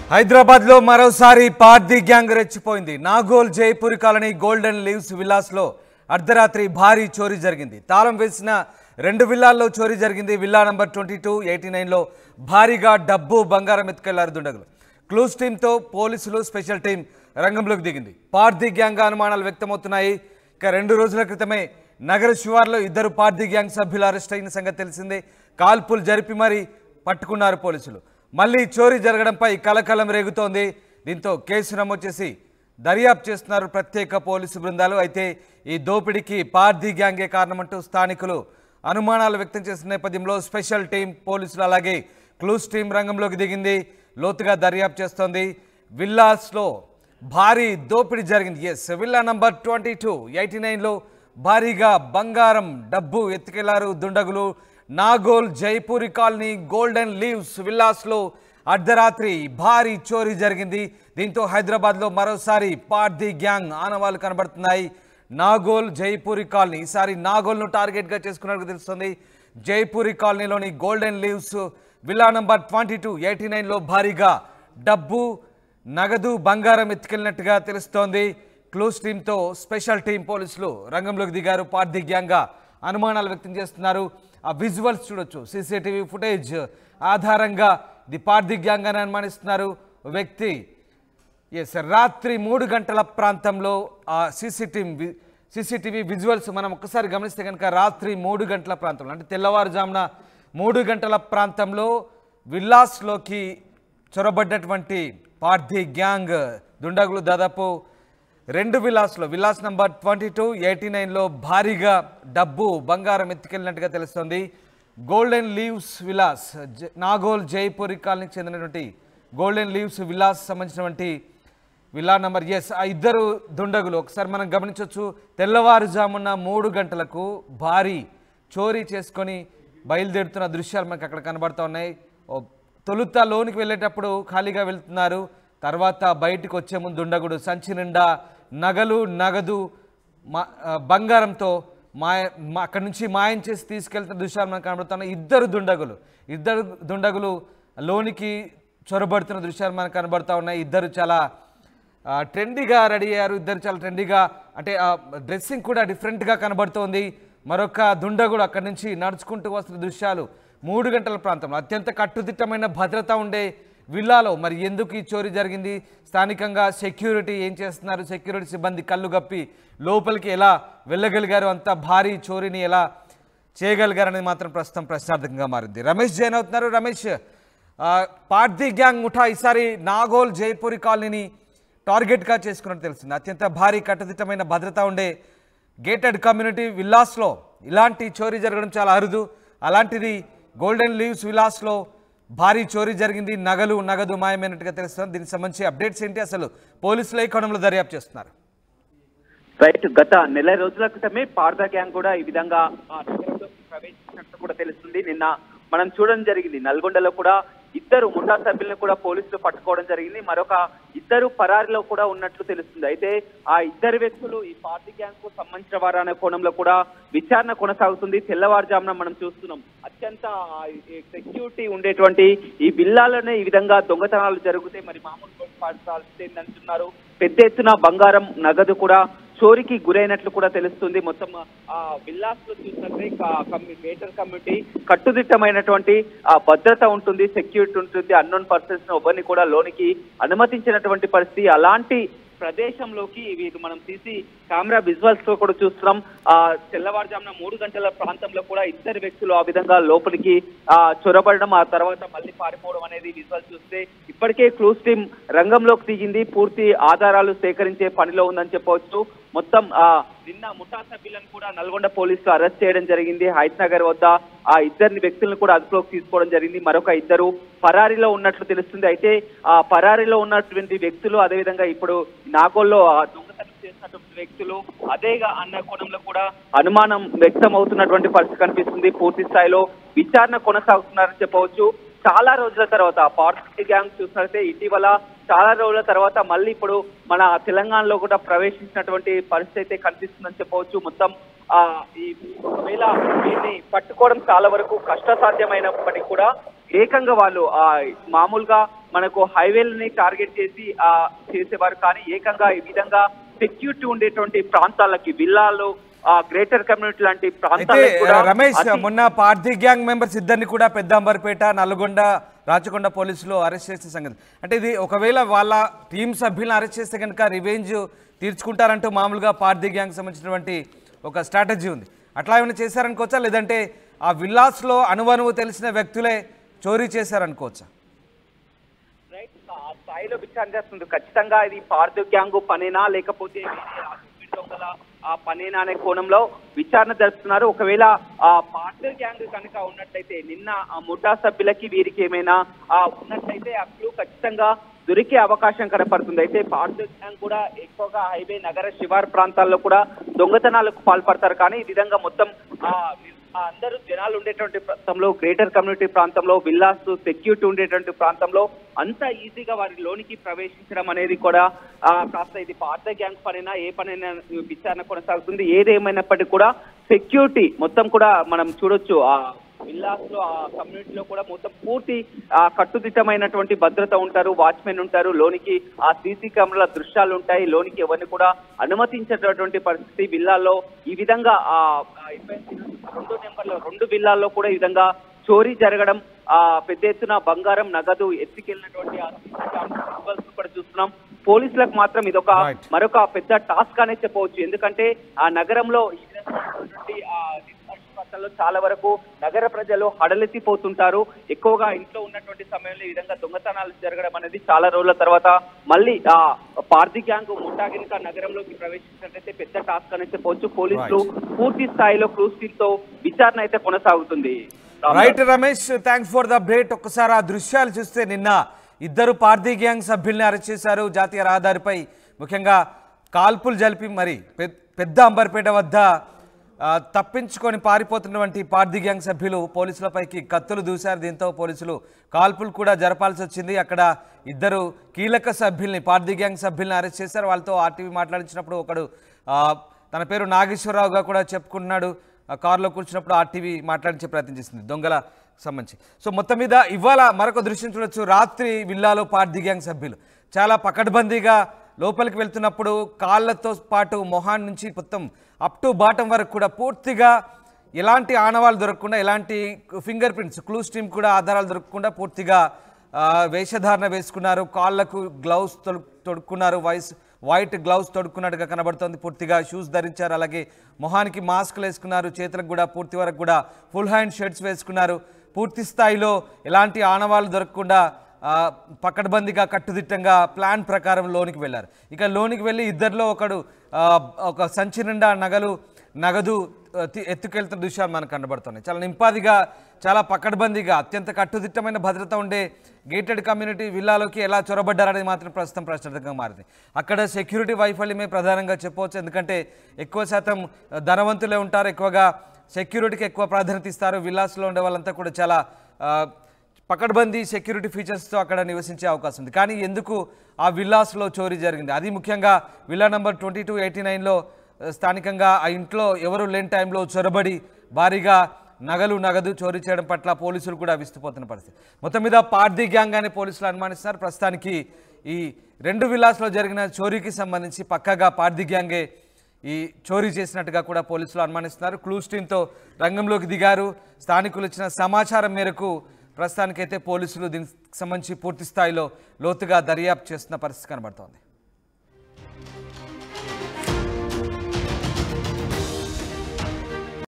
హైదరాబాద్ లో మరోసారి పార్దీ గ్యాంగ్ రెచ్చిపోయింది Nagole Jaipur colony golden leaves villas లో అర్ధరాత్రి భారీ చోరీ జరిగింది తాళం వేసిన రెండు విల్లాల్లో చోరీ జరిగింది villa number twenty two eighty నైన్లో భారీగా డబ్బు బంగారం ఎత్తుకెళ్లారు దుండగులు క్లూస్ టీంతో పోలీసులు స్పెషల్ టీం రంగంలోకి దిగింది పార్దీ గ్యాంగ్ అనుమానాలు వ్యక్తమవుతున్నాయి ఇక రెండు రోజుల క్రితమే నగర శివార్లో ఇద్దరు పార్దీ గ్యాంగ్ సభ్యులు అరెస్ట్ అయిన సంగతి తెలిసిందే కాల్పులు జరిపి మరీ పట్టుకున్నారు పోలీసులు మళ్ళీ చోరీ జరగడంపై కలకలం రేగుతోంది దీంతో కేసు నమోదు చేసి దర్యాప్తు చేస్తున్నారు ప్రత్యేక పోలీసు బృందాలు అయితే ఈ దోపిడీకి పార్దీ గ్యాంగే కారణమంటూ స్థానికులు అనుమానాలు వ్యక్తం చేసిన నేపథ్యంలో స్పెషల్ టీం పోలీసులు అలాగే క్లూస్ టీం రంగంలోకి దిగింది లోతుగా దర్యాప్తు చేస్తోంది విల్లాస్లో భారీ దోపిడీ జరిగింది ఎస్ villa number twenty two eighty నైన్లో భారీగా బంగారం డబ్బు ఎత్తుకెళ్లారు దుండగులు Nagole Jaipuri colony golden leaves విల్లాస్లో అర్ధరాత్రి భారీ చోరీ జరిగింది దీంతో హైదరాబాద్లో మరోసారి పార్దీ గ్యాంగ్ ఆనవాళ్లు కనబడుతున్నాయి నాగోల్ జైపూరి కాలనీ ఈసారి నాగోల్ను టార్గెట్గా చేసుకున్నట్టు తెలుస్తుంది జైపూరి కాలనీలోని golden leaves villa number twenty two eighty నైన్లో భారీగా డబ్బు నగదు బంగారం ఎత్తుకెళ్ళినట్టుగా తెలుస్తోంది క్లూస్ టీంతో స్పెషల్ టీం పోలీసులు రంగంలోకి దిగారు పార్టీ గ్యాంగ్గా అనుమానాలు వ్యక్తం చేస్తున్నారు ఆ విజువల్స్ చూడొచ్చు సీసీటీవీ ఫుటేజ్ ఆధారంగా ది పార్టీ గ్యాంగ్ అని అనుమానిస్తున్నారు ఓ వ్యక్తి ఎస్ రాత్రి మూడు గంటల ప్రాంతంలో ఆ సీసీటీవీ సీసీటీవీ విజువల్స్ మనం ఒక్కసారి గమనిస్తే కనుక రాత్రి మూడు గంటల ప్రాంతంలో అంటే తెల్లవారుజామున మూడు గంటల ప్రాంతంలో విల్లాస్లోకి చొరబడ్డటువంటి పార్థీ గ్యాంగ్ దుండగులు దాదాపు రెండు విలాస్లో villas number twenty two eighty నైన్లో భారీగా డబ్బు బంగారం ఎత్తుకెళ్ళినట్టుగా తెలుస్తోంది గోల్డెన్ లీవ్స్ విలాస్ జ- నాగోల్ జైపూరి కాలనీకి చెందినటువంటి గోల్డెన్ లీవ్స్ విలాస్ సంబంధించినటువంటి విలా నంబర్ ఎస్ ఆ ఇద్దరు దుండగులు ఒకసారి మనం గమనించవచ్చు తెల్లవారుజామున మూడు గంటలకు భారీ చోరీ చేసుకొని బయలుదేరుతున్న దృశ్యాలు మనకు అక్కడ కనబడుతూ ఉన్నాయి ఓ తొలుత లోనికి వెళ్ళేటప్పుడు ఖాళీగా వెళ్తున్నారు తర్వాత బయటికి వచ్చే ముందు దుండగుడు సంచి నిండా నగలు నగదు మా ఆ, బంగారంతో మాయ మా అక్కడి నుంచి మాయం చేసి తీసుకెళ్తున్న దృశ్యాలు మనకు కనబడుతున్నాయి ఇద్దరు దుండగులు ఇద్దరు దుండగులు లోనికి చొరబడుతున్న దృశ్యాలు మనకు కనబడుతూ ఉన్నాయి ఇద్దరు చాలా ఆ, ట్రెండీగా రెడీ అయ్యారు ఇద్దరు చాలా ట్రెండీగా అంటే ఆ డ్రెస్సింగ్ కూడా డిఫరెంట్గా కనబడుతోంది మరొక దుండగుడు అక్కడి నుంచి నడుచుకుంటూ వస్తున్న దృశ్యాలు మూడు గంటల ప్రాంతంలో అత్యంత కట్టుదిట్టమైన భద్రత ఉండే విల్లాలో మరి ఎందుకు ఈ చోరీ జరిగింది స్థానికంగా సెక్యూరిటీ ఏం చేస్తున్నారు సెక్యూరిటీ సిబ్బంది కళ్ళు గప్పి లోపలికి ఎలా వెళ్ళగలిగారు అంత భారీ చోరీని ఎలా చేయగలిగారనేది మాత్రం ప్రస్తుతం ప్రశ్నార్థకంగా మారింది రమేష్ జైన్ అవుతున్నారు రమేష్ ఆ, పార్థీ గ్యాంగ్ ముఠా ఈసారి నాగోల్ జైపూరి కాలనీని టార్గెట్గా చేసుకున్నట్టు తెలిసింది అత్యంత భారీ కట్టుదిట్టమైన భద్రత ఉండే గేటెడ్ కమ్యూనిటీ విల్లాస్లో ఇలాంటి చోరీ జరగడం చాలా అరుదు అలాంటిది గోల్డెన్ లీవ్స్ విలాస్లో భారీ చోరీ జరిగింది నగలు నగదు మాయమైనట్టుగా తెలుస్తుంది దీనికి సంబంధించి అప్డేట్స్ ఏంటి అసలు పోలీసులు ఈ కోణంలో దర్యాప్తు చేస్తున్నారు రైట్ గత నెల రోజుల క్రితమే పార్దా గ్యాంగ్ కూడా ఈ విధంగా ఆ నగరంలోకి ప్రవేశించినట్టు కూడా తెలుస్తుంది నిన్న మనం చూడడం జరిగింది నల్గొండలో కూడా ఇద్దరు ముఠా సభ్యులను కూడా పోలీసులు పట్టుకోవడం జరిగింది మరొక ఇద్దరు పరారిలో కూడా ఉన్నట్లు తెలుస్తుంది అయితే ఆ ఇద్దరు వ్యక్తులు ఈ పార్టీ గ్యాంగ్ కు సంబంధించిన వారు అనే కోణంలో కూడా విచారణ కొనసాగుతుంది తెల్లవారుజామున మనం చూస్తున్నాం అత్యంత సెక్యూరిటీ ఉండేటువంటి ఈ బిల్లాలోనే ఈ విధంగా దొంగతనాలు జరిగితే మరి మామూలు పాల్సింది అంటున్నారు పెద్ద ఎత్తున బంగారం నగదు కూడా చోరీకి గురైనట్లు కూడా తెలుస్తుంది మొత్తం ఆ విల్లాస్ లో చూసినట్లయితే గేటర్ కమ్యూనిటీ కట్టుదిట్టమైనటువంటి ఆ భద్రత ఉంటుంది సెక్యూరిటీ ఉంటుంది అన్నోన్ పర్సన్స్ ఎవరిని కూడా లోనికి అనుమతించినటువంటి పరిస్థితి అలాంటి ప్రదేశంలోకి వీరు మనం తీసి కెమెరా విజువల్స్ లో కూడా చూస్తున్నాం ఆ తెల్లవారుజామున మూడు గంటల ప్రాంతంలో కూడా ఇద్దరు వ్యక్తులు ఆ విధంగా లోపలికి ఆ చొరబడడం ఆ తర్వాత మళ్ళీ పారిపోవడం అనేది విజువల్ చూస్తే ఇప్పటికే క్లూస్ టీం రంగంలోకి దిగింది పూర్తి ఆధారాలు సేకరించే పనిలో ఉందని చెప్పవచ్చు మొత్తం ఆ నిన్న ముఠా సభ్యులను కూడా నల్గొండ పోలీసులు అరెస్ట్ చేయడం జరిగింది హైత్ నగర్ వద్ద ఆ ఇద్దరిని వ్యక్తులను కూడా అదుపులోకి తీసుకోవడం జరిగింది మరొక ఇద్దరు పరారీలో ఉన్నట్లు తెలుస్తుంది అయితే ఆ పరారీలో ఉన్నటువంటి వ్యక్తులు అదేవిధంగా ఇప్పుడు నాగోల్లో ఆ దొంగతనం చేసినటువంటి వ్యక్తులు అదేగా అన్న కోణంలో కూడా అనుమానం వ్యక్తం అవుతున్నటువంటి పరిస్థితి కనిపిస్తుంది పూర్తి స్థాయిలో విచారణ కొనసాగుతున్నారని చెప్పవచ్చు చాలా రోజుల తర్వాత పార్టీ గ్యాంగ్ చూసినట్లయితే ఇటీవల చాలా రోజుల తర్వాత మళ్ళీ ఇప్పుడు మన తెలంగాణలో కూడా ప్రవేశించినటువంటి పరిస్థితి అయితే కనిపిస్తుందని చెప్పవచ్చు మొత్తం ఆ ఈ ఒకవేళ దీన్ని పట్టుకోవడం చాలా వరకు కష్టసాధ్యమైనప్పటికీ కూడా ఏకంగా వాళ్ళు ఆ మామూలుగా మనకు హైవేలని టార్గెట్ చేసి ఆ చేసేవారు కానీ ఏకంగా ఈ విధంగా సెక్యూరిటీ ఉండేటువంటి ప్రాంతాలకి విల్లాలు ఆ గ్రేటర్ కమ్యూనిటీ లాంటి అయితే ప్రాంతాలకు కూడా రమేష్ అతి- మొన్న పార్థీ గ్యాంగ్ మెంబర్స్ ఇద్దరిని కూడా పెద్ద అంబర్పేట నల్గొండ రాచకొండ పోలీసులు అరెస్ట్ చేసిన సంగతి అంటే ఇది ఒకవేళ వాళ్ళ టీం సభ్యులను అరెస్ట్ చేస్తే కనుక రివెంజ్ తీర్చుకుంటారంటూ మామూలుగా పార్థీ గ్యాంగ్ సంబంధించినటువంటి ఒక స్ట్రాటజీ ఉంది అట్లా ఏమైనా చేశారనుకోవచ్చా లేదంటే ఆ విల్లాస్లో అణువణువు తెలిసిన వ్యక్తులే చోరీ చేశారనుకోవచ్చా రైట్ ఆ స్థాయిలో విచారణ చేస్తుంది ఖచ్చితంగా ఇది పార్థు గ్యాంగ్ పనేనా లేకపోతే వేరే రాజకీయ దొంగల ఆ పనేనా అనే కోణంలో విచారణ జరుపుతున్నారు ఒకవేళ ఆ పార్థు గ్యాంగ్ కనుక ఉన్నట్లయితే నిన్న ఆ ముఠా సభ్యులకి వీరికి ఏమైనా ఆ ఉన్నట్లయితే ఆ క్లూ ఖచ్చితంగా దొరికే అవకాశం కనపడుతుంది అయితే పార్థు గ్యాంగ్ కూడా ఎక్కువగా హైవే నగర శివారు ప్రాంతాల్లో కూడా దొంగతనాలకు పాల్పడతారు కానీ ఈ విధంగా మొత్తం ఆ ఆ అందరూ జనాలు ఉండేటువంటి ప్రాంతంలో గ్రేటర్ కమ్యూనిటీ ప్రాంతంలో విల్లాస్ సెక్యూరిటీ ఉండేటువంటి ప్రాంతంలో అంత ఈజీగా వారి లోనికి ప్రవేశించడం అనేది కూడా ఆ, కాస్త ఇది పాత గ్యాంగ్ పనైనా ఏ పనైనా విచారణ కొనసాగుతుంది ఏదేమైనప్పటికీ కూడా సెక్యూరిటీ మొత్తం కూడా మనం చూడొచ్చు ఆ విల్లాస్ లో ఆ కమ్యూనిటీలో కూడా మొత్తం పూర్తి ఆ కట్టుదిట్టమైనటువంటి భద్రత ఉంటారు వాచ్మెన్ ఉంటారు లోనికి ఆ సీసీ కెమెరాల దృశ్యాలు ఉంటాయి లోనికి ఎవరిని కూడా అనుమతించేటటువంటి పరిస్థితి విల్లాల్లో ఈ విధంగా ఆ ఆ FNC రెండు నెంబర్లో రెండు విల్లాల్లో కూడా ఈ విధంగా చోరీ జరగడం ఆ పెద్ద ఎత్తున బంగారం నగదు ఎత్తుకెళ్ళినటువంటి ఆ CC కెమెరా visuals కూడా చూస్తున్నాం పోలీసులకు మాత్రం ఇదొక Right. మరొక పెద్ద టాస్క్ అనే చెప్పవచ్చు ఎందుకంటే ఆ నగరంలో ఈ విధంగా ఉన్నటువంటి ఆ ప్రాంతాల్లో చాలా వరకు నగర ప్రజలు హడలెత్తిపోతుంటారు ఎక్కువగా ఇంట్లో ఉన్నటువంటి సమయంలో ఈ విధంగా దొంగతనాలు జరగడం అనేది చాలా రోజుల తర్వాత మళ్ళీ ఆ పార్థి గ్యాంగ్ ముఠాగిరిక నగరంలోకి ప్రవేశించినట్లయితే పెద్ద టాస్క్ అని చెప్పవచ్చు పోలీసులు పూర్తి స్థాయిలో క్లూస్ టీమ్ తో విచారణ అయితే కొనసాగుతుంది right Ramesh thanks for the update ఒక్కసారి ఆ దృశ్యాలు చూస్తే నిన్న ఇద్దరు పార్థీ గ్యాంగ్ సభ్యుల్ని అరెస్ట్ చేశారు జాతీయ రహదారిపై ముఖ్యంగా కాల్పులు జరిపి మరి పె- పెద్ద అంబర్పేట వద్ద ఆ, తప్పించుకొని పారిపోతున్నటువంటి పార్థీ గ్యాంగ్ సభ్యులు పోలీసులపైకి కత్తులు దూశారు దీంతో పోలీసులు కాల్పులు కూడా జరపాల్సి వచ్చింది అక్కడ ఇద్దరు కీలక సభ్యుల్ని పార్థీ గ్యాంగ్ సభ్యుల్ని అరెస్ట్ చేశారు వాళ్ళతో ఆర్టీవీ మాట్లాడించినప్పుడు ఒకడు ఆ, తన పేరు నాగేశ్వరరావుగా కూడా చెప్పుకుంటున్నాడు ఆ కారులో కూర్చున్నప్పుడు ఆర్టీవీ మాట్లాడించే ప్రయత్నం చేసింది దొంగల సంబంధించి సో మొత్తం మీద ఇవాళ మరొక దృశ్యం చూడొచ్చు రాత్రి విల్లాలో పార్టీ గ్యాంగ్ సభ్యులు చాలా పకడ్బందీగా లోపలికి వెళ్తున్నప్పుడు కాళ్ళతో పాటు మొహాన్ నుంచి మొత్తం అప్ టు బాటం వరకు కూడా పూర్తిగా ఎలాంటి ఆనవాళ్ళు దొరకకుండా ఎలాంటి ఫింగర్ ప్రింట్స్ క్లూస్ టీమ్ కూడా ఆధారాలు దొరకకుండా పూర్తిగా ఆ, వేషధారణ వేసుకున్నారు కాళ్ళకు గ్లౌస్ తొడు తొడుక్కున్నారు వైస్ వైట్ గ్లౌస్ తొడుక్కున్నట్టుగా కనబడుతోంది పూర్తిగా షూస్ ధరించారు అలాగే మొహానికి మాస్క్లు వేసుకున్నారు చేతులకు కూడా పూర్తి వరకు కూడా ఫుల్ హ్యాండ్ షర్ట్స్ వేసుకున్నారు పూర్తి స్థాయిలో ఎలాంటి ఆనవాళ్ళు దొరకకుండా ఆ, పకడ్బందీగా కట్టుదిట్టంగా ప్లాన్ ప్రకారం లోనికి వెళ్ళారు ఇక లోనికి వెళ్ళి ఇద్దరిలో ఒకడు ఆ, ఒక సంచి నిండా నగలు నగదు ఆ, తి- ఎత్తుకెళ్తున్న దృశ్యాలు మనకు కనబడుతున్నాయి చాలా నింపాదిగా చాలా పకడ్బందీగా అత్యంత కట్టుదిట్టమైన భద్రత ఉండే గేటెడ్ కమ్యూనిటీ విల్లాలోకి ఎలా చొరబడ్డారనేది మాత్రం ప్రస్తుతం ప్రశ్నార్థకంగా మారింది అక్కడ సెక్యూరిటీ వైఫల్యమే ప్రధానంగా చెప్పవచ్చు ఎందుకంటే ఎక్కువ శాతం ధనవంతులే ఉంటారు ఎక్కువగా సెక్యూరిటీకి ఎక్కువ ప్రాధాన్యత ఇస్తారు విల్లాస్లో ఉండే వాళ్ళంతా కూడా చాలా ఆ, పకడ్బందీ సెక్యూరిటీ ఫీచర్స్తో అక్కడ నివసించే అవకాశం ఉంది కానీ ఎందుకు ఆ విల్లాస్లో చోరీ జరిగింది అది ముఖ్యంగా villa number twenty two eighty నైన్లో స్థానికంగా ఆ ఇంట్లో ఎవరు లేని టైంలో చొరబడి భారీగా నగలు నగదు చోరీ చేయడం పట్ల పోలీసులు కూడా విస్తుపోతున్న పరిస్థితి మొత్తం మీద పార్టీ గ్యాంగ్ అని పోలీసులు అనుమానిస్తున్నారు ప్రస్తుతానికి ఈ రెండు విల్లాస్లో జరిగిన చోరీకి సంబంధించి పక్కాగా పార్టీ గ్యాంగే ఈ చోరీ చేసినట్టుగా కూడా పోలీసులు అనుమానిస్తున్నారు క్లూస్ టీంతో రంగంలోకి దిగారు స్థానికులు ఇచ్చిన సమాచారం మేరకు ప్రస్తుతానికైతే పోలీసులు దీనికి సంబంధించి పూర్తి స్థాయిలో లోతుగా దర్యాప్తు చేస్తున్న పరిస్థితి కనబడుతోంది